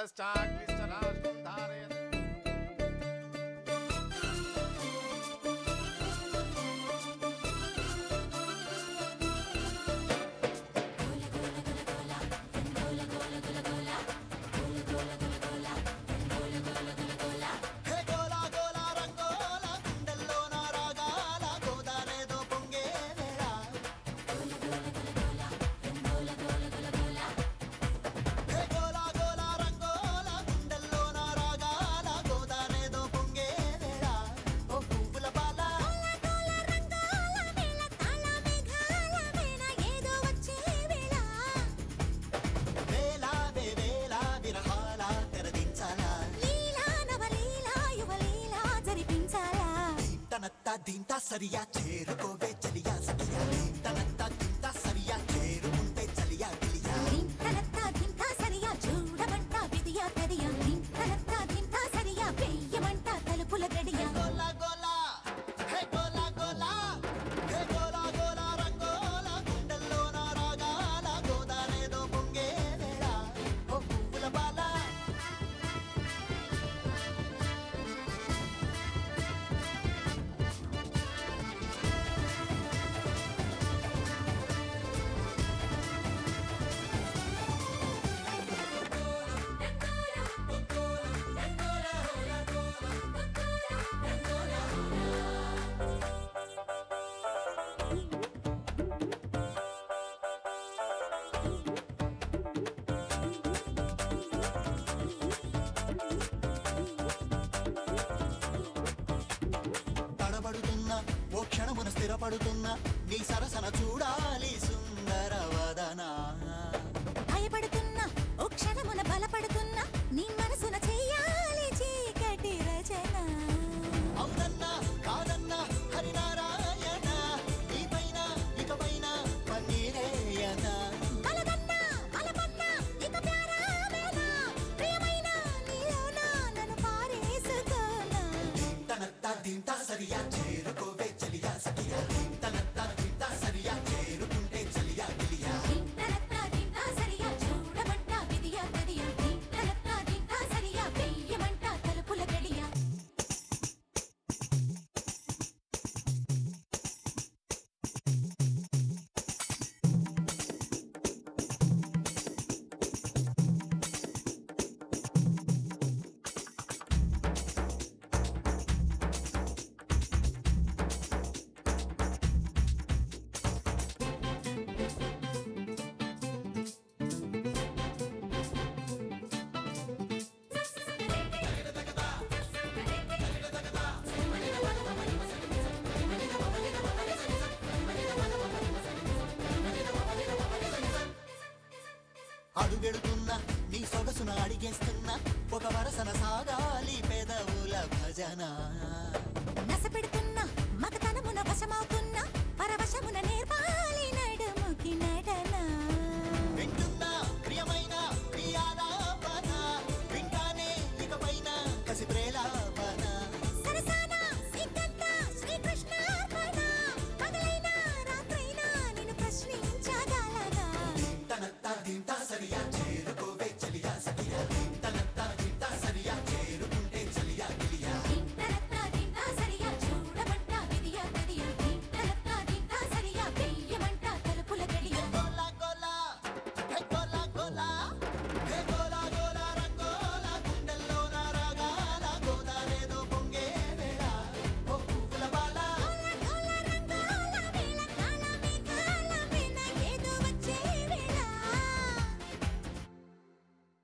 Samstag, హే గోలా గోలా రంగోలా గుండెల్లో నా రాగాల గోదాలేదో పొంగే వేళ హే గోలా గోలా రంగోలా గుండెల్లో నా రాగాల గోదాలేదో పొంగే వేళ ఓ పువ్వుల బాల వేళ వే వేళ విరహాల తెరదించాలా దీంతనత్త దీంత సరియా చేరుకోవే చలియా సఖియా దీంతనత్త దీంత సరియా చేరుకుంటే చలియా గిలియా తలుపుల గడియా గోలా గోలా హే గోలా గోలా హే గోలా గోలా రంగోలా గుండెల్లో నా రాగాల గోదాలేదో పొంగే వేళ ఓ పువ్వుల బాల తడబడుతున్నా ఓ క్షణమున స్థిరపడుతున్నా నీ సరసన చూడాలి సుందరవదనా భయపడుతున్నా ఓ క్షణమున బలపడుతున్నా నీ మనసున చెయ్యాలి చీకటి రచన అవునన్నా కాదన్నా హరినారాయణ నీపైన ఇకపైన పన్నీరేయనా కలగన్నా కలపన్నా ఇక ప్యారామేనా ప్రియమైన నీలోనా నన్ను పారేసుకోనా తనత్త దింత సరియా చేరుకోవే చలియా సఖియా తనత్త దింత సరియా చేరుకుంటే చలియా గిలియా దింతనత్తా దింతా సరియా చూడమంటా విధియా గదియా దింతనత్తా దింతా సరియా వెయ్యమంటా తలుపుల గడియా అడుగెడుతున్నా నీ సొగసున అడిగేస్తున్నా ఒక వరసన సాగాలి పెదవుల భజన నస పెడుతున్నా మగతనమున వశమవుతున్నా పరవశమున నేర్పాలి